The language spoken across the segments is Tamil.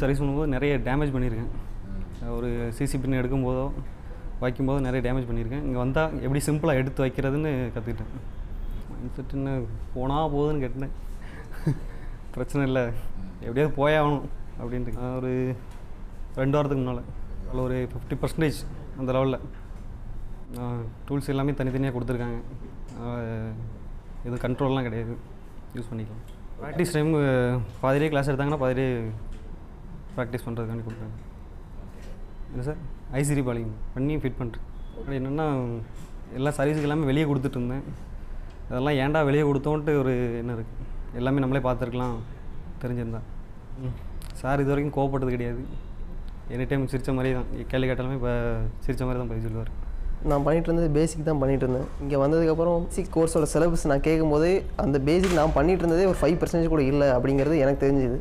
சர்வீஸ் பண்ணும்போது நிறைய டேமேஜ் பண்ணியிருக்கேன் ஒரு சிசி பின் எடுக்கும்போதோ வைக்கும்போதோ நிறைய டேமேஜ் பண்ணியிருக்கேன் இங்கே வந்தால் எப்படி சிம்பிளாக எடுத்து வைக்கிறதுன்னு கற்றுக்கிட்டேன் மைண்ட் செட்டுன்னு போனால் போகுதுன்னு கேட்டேன் பிரச்சனை இல்லை எப்படியாவது போயே ஆகணும் அப்படின்ட்டு நான் ஒரு ரெண்டு வாரத்துக்கு முன்னால் அதில் ஒரு ஃபிஃப்டி பர்சன்டேஜ் அந்த லெவலில் டூல்ஸ் எல்லாமே தனித்தனியாக கொடுத்துருக்காங்க ஆஹ் எதுவும் கண்ட்ரோல்லாம் கிடையாது யூஸ் பண்ணிக்கலாம் ப்ராக்டிஸ் டைம் பாதிலே கிளாஸ் எடுத்தாங்கன்னா பாதிலே ப்ராக்டிஸ் பண்ணுறதுக்காண்டி கொடுக்குறாங்க இல்லை சார் ஐசிரி பாலிங் பண்ணி ஃபிட் பண்ணுறேன் அப்படி என்னென்னா எல்லா சர்வீஸுக்கு எல்லாமே வெளியே கொடுத்துட்டு இருந்தேன் அதெல்லாம் ஏன்டா வெளியே கொடுத்தோன்ட்டு ஒரு என்ன இருக்குது எல்லாமே நம்மளே பார்த்துருக்கலாம் தெரிஞ்சிருந்தா ம் சார் இது வரைக்கும் கோவப்பட்டது கிடையாது எனி டைம் சிரித்த மாதிரி தான் கேள்வி கேட்டாலுமே இப்போ சிரித்த மாதிரி தான் பதில் சொல்லுவார் நான் பண்ணிட்டு இருந்தது பேசிக் தான் பண்ணிட்டு இருந்தேன் இங்கே வந்ததுக்கப்புறம் பேசிக் கோர்ஸோட சிலபஸ் நான் கேட்கும்போது அந்த பேசிக் நான் பண்ணிட்டு இருந்ததே ஒரு ஃபைவ் பர்சன்டேஜ் கூட இல்லை அப்படிங்கிறது எனக்கு தெரிஞ்சுது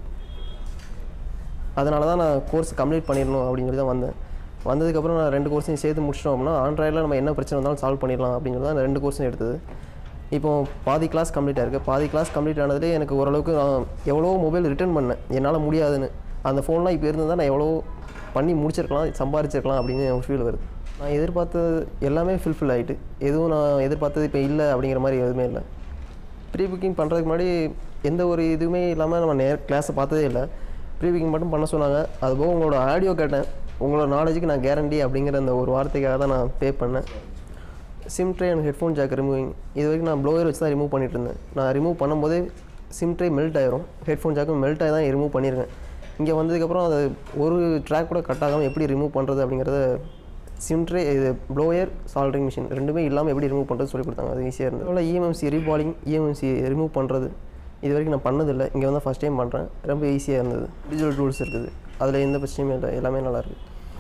அதனால தான் நான் கோர்ஸ் கம்ப்ளீட் பண்ணிடணும் அப்படின்னு சொல்லி தான் வந்தேன் வந்ததுக்கப்புறம் நான் ரெண்டு கோர்ஸையும் சேர்த்து முடிச்சிட்டோம் அப்படின்னா ஆண்ட்ராய்டில் நம்ம என்ன பிரச்சனை வந்தாலும் சால்வ் பண்ணிடலாம் அப்படிங்கிறது தான் அந்த ரெண்டு கோர்ஸும் எடுத்தது இப்போ பாதி கிளாஸ் கம்ப்ளீட் ஆயிருக்கு பாதி கிளாஸ் கம்ப்ளீட் ஆனதுலேயே எனக்கு ஓரளவுக்கு நான் எவ்வளோ மொபைல் ரிட்டர்ன் பண்ணேன் என்னால் முடியாதுன்னு அந்த ஃபோன்லாம் இப்போ இருந்தால் நான் எவ்வளோ பண்ணி முடிச்சிருக்கலாம் சம்பாரிச்சிருக்கலாம் அப்படின்னு ஒரு ஃபீல் வருது நான் எதிர்பார்த்தது எல்லாமே ஃபில்ஃபில் ஆகிட்டு எதுவும் நான் எதிர்பார்த்தது இப்போ இல்லை அப்படிங்கிற மாதிரி எதுவுமே இல்லை ப்ரீ புக்கிங் பண்ணுறதுக்கு முன்னாடி எந்த ஒரு இதுவுமே இல்லாமல் நம்ம நேர் கிளாஸை பார்த்ததே இல்லை ப்ரீ புக்கிங் மட்டும் பண்ண சொன்னாங்க அதுபோக உங்களோட ஆடியோ கேட்டேன் உங்களோட நாலேஜுக்கு நான் கேரண்டி அப்படிங்கிற அந்த ஒரு வார்த்தைக்காக தான் நான் பே பண்ணேன் SIM tray and headphone jack removing இது வரைக்கும் நான் ப்ளோயர் வச்சு தான் ரிமூவ் பண்ணிட்டு இருந்தேன் நான் ரிமூவ் பண்ணும்போதே சிம் ட்ரே மெல்ட் ஆயிரும் ஹெட்ஃபோன் ஜாக்கும் மெல்ட் ஆகி தான் ரிமூவ் பண்ணியிருக்கேன் இங்கே வந்ததுக்கப்புறம் அது ஒரு ட்ராக் கூட கட் ஆகாமல் எப்படி ரிமூவ் பண்ணுறது அப்படிங்கிறத சிம் ட்ரே இது ப்ளோயர் சால்ட்ரிங் மிஷின் ரெண்டுமே இல்லாமல் எப்படி ரிமூவ் பண்ணுறது சொல்லி கொடுத்தாங்க அது ஈஸியாக இருந்தது அதனால் இஎம்எம்சி ரீபாலிங் இஎம்எம்சி ரிமூவ் பண்ணுறது இது வரைக்கும் நான் பண்ணதில்லை இங்கே வந்து ஃபஸ்ட் டைம் பண்ணுறேன் ரொம்ப ஈஸியாக இருந்தது டிஜிட்டல் டூல்ஸ் இருக்குது அதில் எந்த பிரச்சனையுமே இல்லை எல்லாமே நல்லாயிருக்கு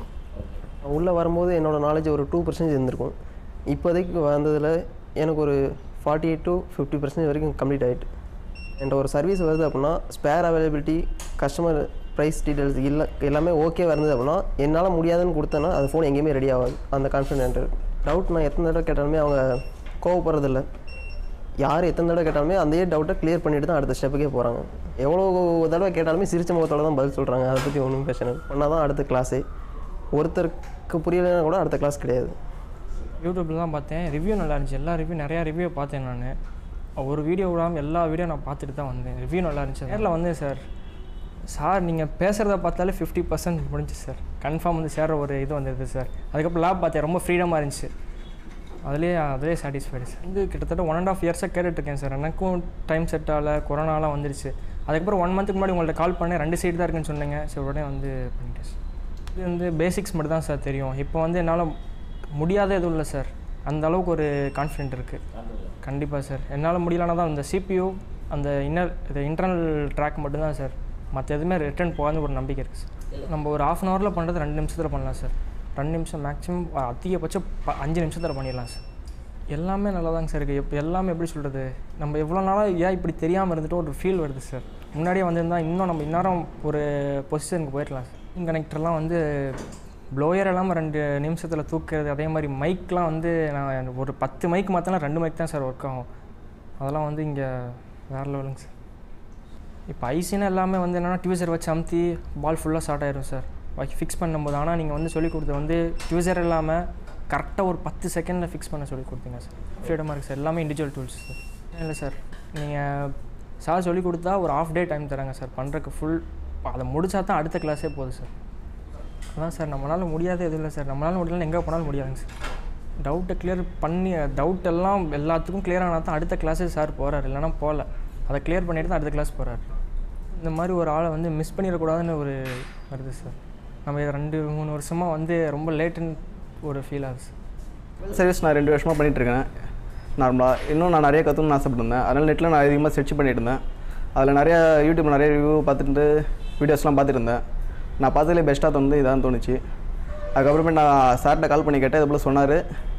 உள்ளே வரும்போது என்னோடய நாலேஜ் ஒரு டூ பர்சன்டேஜ் இருந்திருக்கும் இப்போதைக்கு வந்ததில் எனக்கு ஒரு forty eight to fifty percentage வரைக்கும் கம்ப்ளீட் ஆகிட்டு என்கிட்ட ஒரு சர்வீஸ் வருது அப்படின்னா spare availability customer price details இல்லை எல்லாமே ஓகேவாக இருந்தது அப்படின்னா என்னால் முடியாதுன்னு கொடுத்தேன்னா அது ஃபோன் எங்கேயுமே ரெடி ஆகாது அந்த கான்ஃபிடென்ட் என்கிட்ட இருக்கு டவுட் நான் எத்தனை தடவை கேட்டாலுமே அவங்க கோவப்படுறதில்ல யார் எத்தனை தடவை கேட்டாலுமே அந்த டவுட்டை கிளியர் பண்ணிட்டு தான் அடுத்த ஸ்டெப்புக்கே போகிறாங்க எவ்வளோ தடவை கேட்டாலுமே சிரிச்ச முகத்தோட தான் பதில் சொல்கிறாங்க அதை பற்றி ஒன்றும் பிரச்சனை பண்ணால் தான் அடுத்த கிளாஸே ஒருத்தருக்கு புரியலைன்னா கூட அடுத்த கிளாஸ் கிடையாது யூடியூப்பில் தான் பார்த்தேன் ரிவ்யூ நல்லா இருந்துச்சு எல்லா ரிவ்யூ நிறையா ரிவ்யூ பார்த்தேன் நான் ஒரு வீடியோ விடாமல் எல்லா வீடியோ நான் பார்த்துட்டு தான் வந்தேன் ரிவ்யூ நல்லா இருந்துச்சு நேரில் வந்தேன் சார் சார் நீங்கள் பேசுகிறத பார்த்தாலே ஃபிஃப்டி பர்சன்ட் முடிஞ்சு சார் கன்ஃபார்ம் வந்து சேர்ற ஒரு இது வந்துடுது சார் அதுக்கப்புறம் லேப் பார்த்தேன் ரொம்ப ஃப்ரீடமாக இருந்துச்சு அதுலேயே அதிலே சாட்டிஸ்ஃபைடு சார் வந்து கிட்டத்தட்ட ஒன் அண்ட் ஆஃப் இயர்ஸாக கேட்டுட்ருக்கேன் சார் எனக்கும் டைம் செட் ஆகல கொரோனாலாம் வந்துருச்சு அதுக்கப்புறம் ஒன் மந்த்துக்கு முன்னாடி உங்கள்ட்ட கால் பண்ணேன் ரெண்டு சைடு தான் இருக்குன்னு சொன்னீங்க சரி உடனே வந்து பண்ணிட்டேன் சார் இது வந்து பேசிக்ஸ் மட்டும் தான் சார் தெரியும் இப்போ வந்து என்னால் முடியாத எதுவும் இல்லை சார் அந்த அளவுக்கு ஒரு கான்ஃபிடென்ட் இருக்குது கண்டிப்பாக சார் என்னால் முடியலனா தான் இந்த சிபியூ அந்த இன்னர் இது இன்டர்னல் ட்ராக் மட்டும்தான் சார் மற்ற எதுவுமே ரிட்டர்ன் போகாத ஒரு நம்பிக்கை இருக்குது சார் நம்ம ஒரு ஆஃப் அன் ஹவரில் பண்ணுறது ரெண்டு நிமிஷத்தில் பண்ணலாம் சார் ரெண்டு நிமிஷம் மேக்ஸிமம் அதிகபட்சம் ப அஞ்சு நிமிஷத்தில் பண்ணிடலாம் சார் எல்லாமே நல்லா தாங்க சார் இருக்குது இப்போ எல்லாமே எப்படி சொல்கிறது நம்ம எவ்வளோ நாளாக ஏன் இப்படி தெரியாமல் இருந்துட்டு ஒரு ஃபீல் வருது சார் முன்னாடியே வந்திருந்தா இன்னும் நம்ம இந்நேரம் ஒரு பொசிஷனுக்கு போயிடலாம் சார் கனெக்டர்லாம் வந்து ப்ளோயர் எல்லாம் ரெண்டு நிமிஷத்தில் தூக்குறது அதே மாதிரி மைக்லாம் வந்து நான் ஒரு பத்து மைக் மாற்றினா ரெண்டு மைக் தான் சார் ஒர்க் ஆகும் அதெல்லாம் வந்து இங்கே வேறு லெவலுங்க சார் இப்போ ஐசினா எல்லாமே வந்து என்னென்னா டியூசர் வச்சு அமுத்தி பால் ஃபுல்லாக ஸ்டார்ட் ஆயிரும் சார் பாக்கி ஃபிக்ஸ் பண்ணும்போது ஆனால் நீங்கள் வந்து சொல்லிக் கொடுத்தது வந்து டியூசர் இல்லாமல் கரெக்டாக ஒரு பத்து செகண்டில் ஃபிக்ஸ் பண்ண சொல்லி கொடுத்தீங்க சார் ஃப்ரீடமாக இருக்குது சார் எல்லாமே இண்டிவிஜுவல் டூல்ஸ் சார் இல்லை சார் நீங்கள் சார் சொல்லி கொடுத்தா ஒரு ஆஃப் டே டைம் தராங்க சார் பண்ணுறதுக்கு ஃபுல் அதை முடிச்சா தான் அடுத்த கிளாஸே போகுது சார் அதான் சார் நம்மளால் முடியாத எதுவும் இல்லை சார் நம்மளால் முடியலன்னு எங்கே போனாலும் முடியாதுங்க சார் டவுட்டை கிளியர் பண்ணி டவுட் எல்லாம் எல்லாத்துக்கும் கிளியர் ஆனால் தான் அடுத்த கிளாஸே சார் போகிறார் இல்லைனா போகல அதை கிளியர் பண்ணிட்டு தான் அடுத்த கிளாஸ் போகிறார் இந்த மாதிரி ஒரு ஆளை வந்து மிஸ் பண்ணிடக்கூடாதுன்னு ஒரு வருது சார் நம்ம இது ரெண்டு மூணு வருஷமாக வந்து ரொம்ப லேட்டுன்னு ஒரு ஃபீல் ஆகுது சார் சர்வீஸ் நான் ரெண்டு வருஷமாக பண்ணிகிட்ருக்கேன் நார்மலாக இன்னும் நான் நிறைய கற்றுக்கணும்னு ஆசைப்பட்டிருந்தேன் அதனால் நெட்டில் நான் அதிகமாக சர்ச் பண்ணிட்டு இருந்தேன் அதில் நிறைய யூடியூப் நிறைய ரிவ்யூ பார்த்துட்டு வீடியோஸ்லாம் பார்த்துட்டு இருந்தேன் நான் பார்த்ததுலேயே பெஸ்ட்டாக தோணுது இதான் தோணுச்சு அதுக்கப்புறமே நான் சார்கிட்ட கால் பண்ணி கேட்டேன் இது போல் சொன்னார்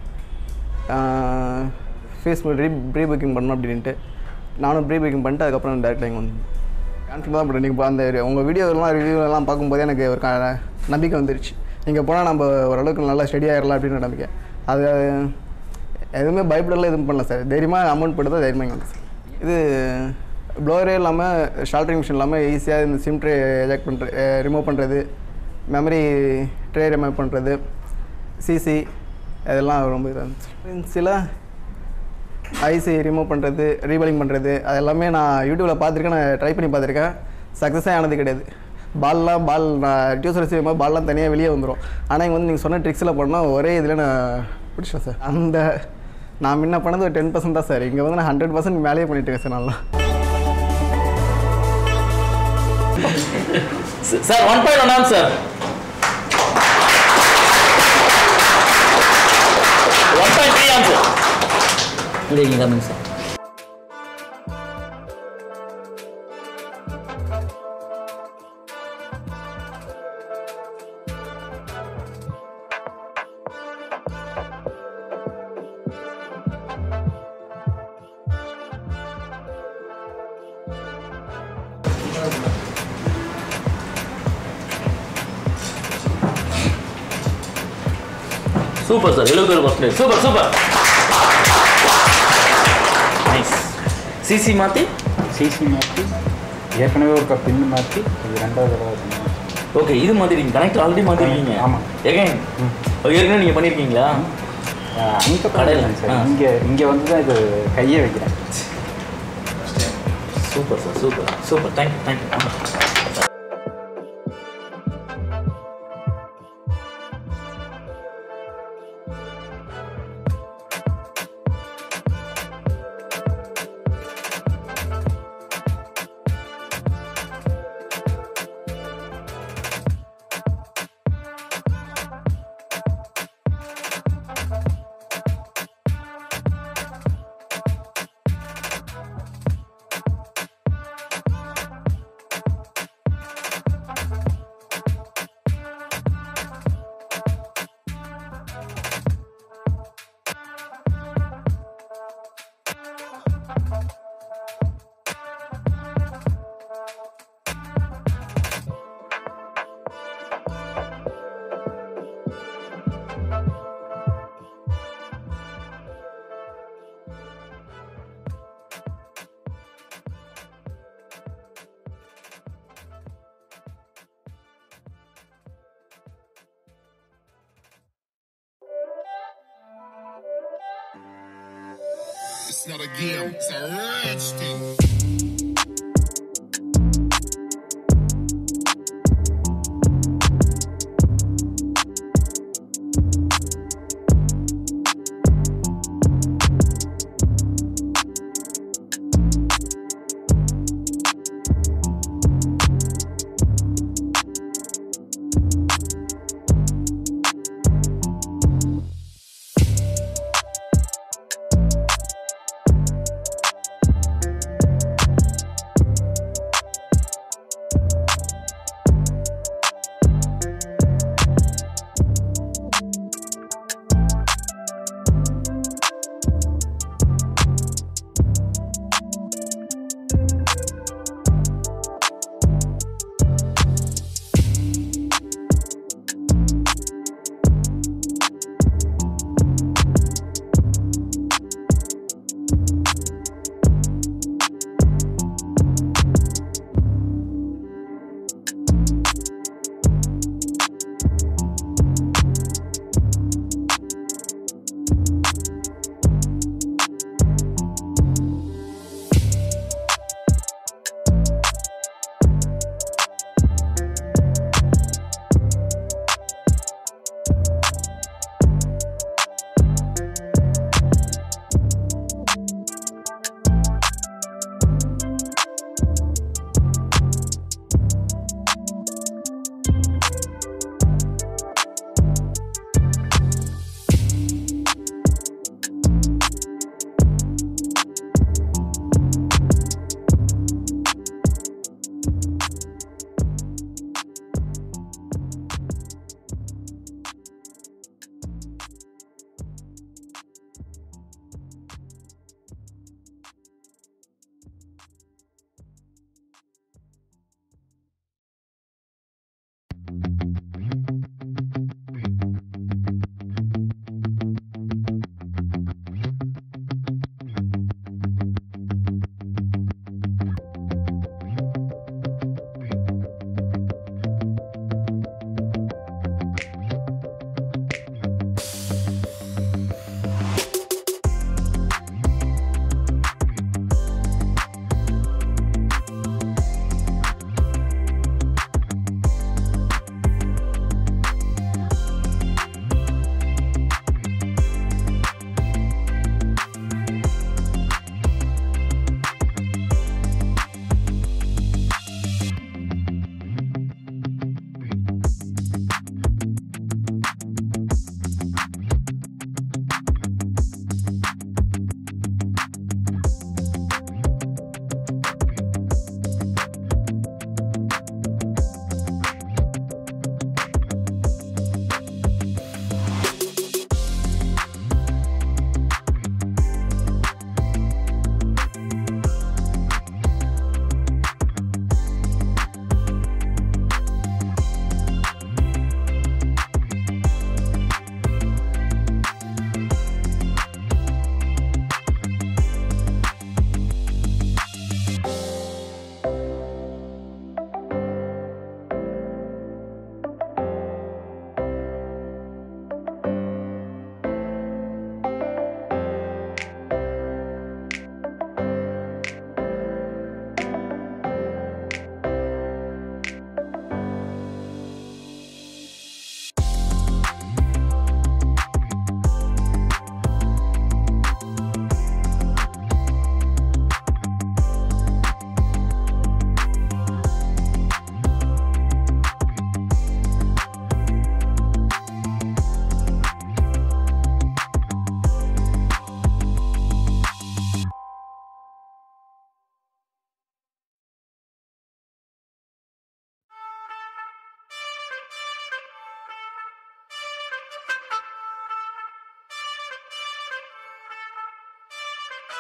ஃபீஸ் ரீ ப்ரீ புக்கிங் பண்ணணும் அப்படின்ட்டு நானும் ப்ரீ புக்கிங் பண்ணிட்டு அதுக்கப்புறம் டேரெக்டாக இங்கே வந்து கான்ஃபிடன்ட் தான் பண்ணுறேன் நீங்கள் அந்த உங்கள் வீடியோலாம் ரிவ்யூலாம் பார்க்கும்போது எனக்கு ஒரு க- நம்பிக்கை வந்துருச்சு இங்கே போனால் நம்ம ஓரளவுக்கு நல்லா ஸ்டடி ஆகிடலாம் அப்படின்னு நம்பிக்கை அது எதுவுமே பயப்படலாம் எதுவும் பண்ணல சார் தைரியமாக அமௌண்ட் போட்டு தான் தைரியமாக இங்கே வந்தேன் சார் இது ப்ளோரே இல்லாமல் ஷால்ட்ரிங் மிஷின் இல்லாமல் ஈஸியாக இந்த சிம் ட்ரே எஜெக்ட் பண்ணுற ரிமூவ் பண்ணுறது மெமரி ட்ரே ரிமூவ் பண்ணுறது சிசி அதெல்லாம் ரொம்ப இதாக இருந்துச்சு சில ஐசி ரிமூவ் பண்ணுறது ரீபலிங் பண்ணுறது அது எல்லாமே நான் யூடியூப்பில் பார்த்துருக்கேன் நான் ட்ரை பண்ணி பார்த்துருக்கேன் சக்ஸஸே ஆனது கிடையாது பால்லாம் பால் நான் டியூசர் செய்யும்போது பால்லாம் தனியாக வெளியே வந்துடும் ஆனால் இங்கே வந்து நீங்கள் சொன்ன ட்ரிக்ஸில் பண்ணால் ஒரே இதில் நான் பிடிச்சேன் சார் அந்த நான் முன்ன பண்ணது ஒரு டென் பர்சன்ட் தான் சார் இங்கே வந்து நான் ஹண்ட்ரட் பர்சன்ட் மேலேயே பண்ணிட்டு இருக்கேன் சார் நல்லா sir one point one answer one point three answer இங்கே இங்கே கம்மிங் சார் சூப்பர் சார் எழுபது ஒரு percentage super super nice CC மாற்றி சிசி மாற்றி ஏற்கனவே ஒரு பின்னு மாற்றி இது ரெண்டாவது தடவை பண்ணேன். ஓகே இது மாற்றிருக்கீங்க கனெக்ட் ஆல்ரெடி மாற்றிருக்கீங்க ஆமாம். எகைன் ஏற்கனவே நீங்கள் பண்ணியிருக்கீங்களா ஆஹ் அங்கே கடையில. கடையில் சார் ஆ. இங்கே இங்கே வந்து தான் இது கையை வைக்கிறேன் super sir super super thank you thank you It's not a game, it's a rich thing.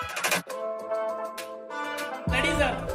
Ready, sir?